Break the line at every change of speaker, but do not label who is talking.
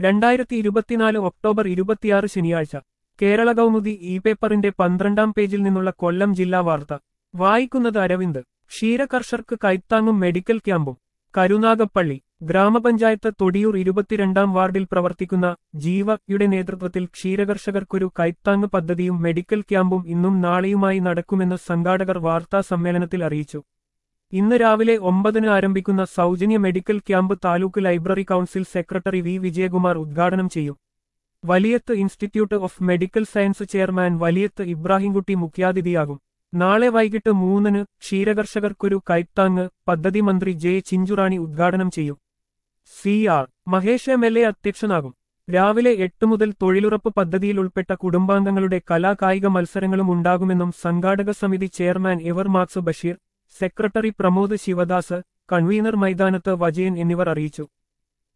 രണ്ടായിരത്തി ഇരുപത്തിനാല് ഒക്ടോബർ ഇരുപത്തിയാറ് ശനിയാഴ്ച കേരള കൗമുദി ഇ പേപ്പറിന്റെ പന്ത്രണ്ടാം പേജിൽ നിന്നുള്ള കൊല്ലം ജില്ലാ വാർത്ത വായിക്കുന്നത് അരവിന്ദ് ക്ഷീരകർഷകർക്ക് കൈത്താങ്ങും മെഡിക്കൽ ക്യാമ്പും കരുനാഗപ്പള്ളി ഗ്രാമപഞ്ചായത്ത് തൊടിയൂർ ഇരുപത്തിരണ്ടാം വാർഡിൽ പ്രവർത്തിക്കുന്ന ജീവയുടെ നേതൃത്വത്തിൽ ക്ഷീരകർഷകർക്കൊരു കൈത്താങ് പദ്ധതിയും മെഡിക്കൽ ക്യാമ്പും ഇന്നും നാളെയുമായി നടക്കുമെന്ന് സംഘാടകർ വാർത്താ സമ്മേളനത്തിൽ അറിയിച്ചു ഇന്ന് രാവിലെ ഒമ്പതിന് ആരംഭിക്കുന്ന സൗജന്യ medical camp taluk library council secretary V Vijayakumar ഉദ്ഘാടനം ചെയ്യും Valiyath institute of medical science chairman Valiyath Ibrahimkutty മുഖ്യാതിഥിയാകും നാളെ വൈകിട്ട് മൂന്നിന് ക്ഷീരകർഷകർക്കൊരു കൈത്താങ് പദ്ധതി മന്ത്രി ജെ ചിഞ്ചുറാണി ഉദ്ഘാടനം ചെയ്യും C R Mahesh M L A അധ്യക്ഷനാകും രാവിലെ എട്ട് മുതൽ തൊഴിലുറപ്പ് പദ്ധതിയിൽ ഉൾപ്പെട്ട കുടുംബാംഗങ്ങളുടെ കലാകായിക മത്സരങ്ങളും ഉണ്ടാകുമെന്നും സംഘാടക സമിതി chairman Evermax Basheer secretary Pramod Sivadas convener മൈതാനത്ത് വജയൻ എന്നിവർ അറിയിച്ചു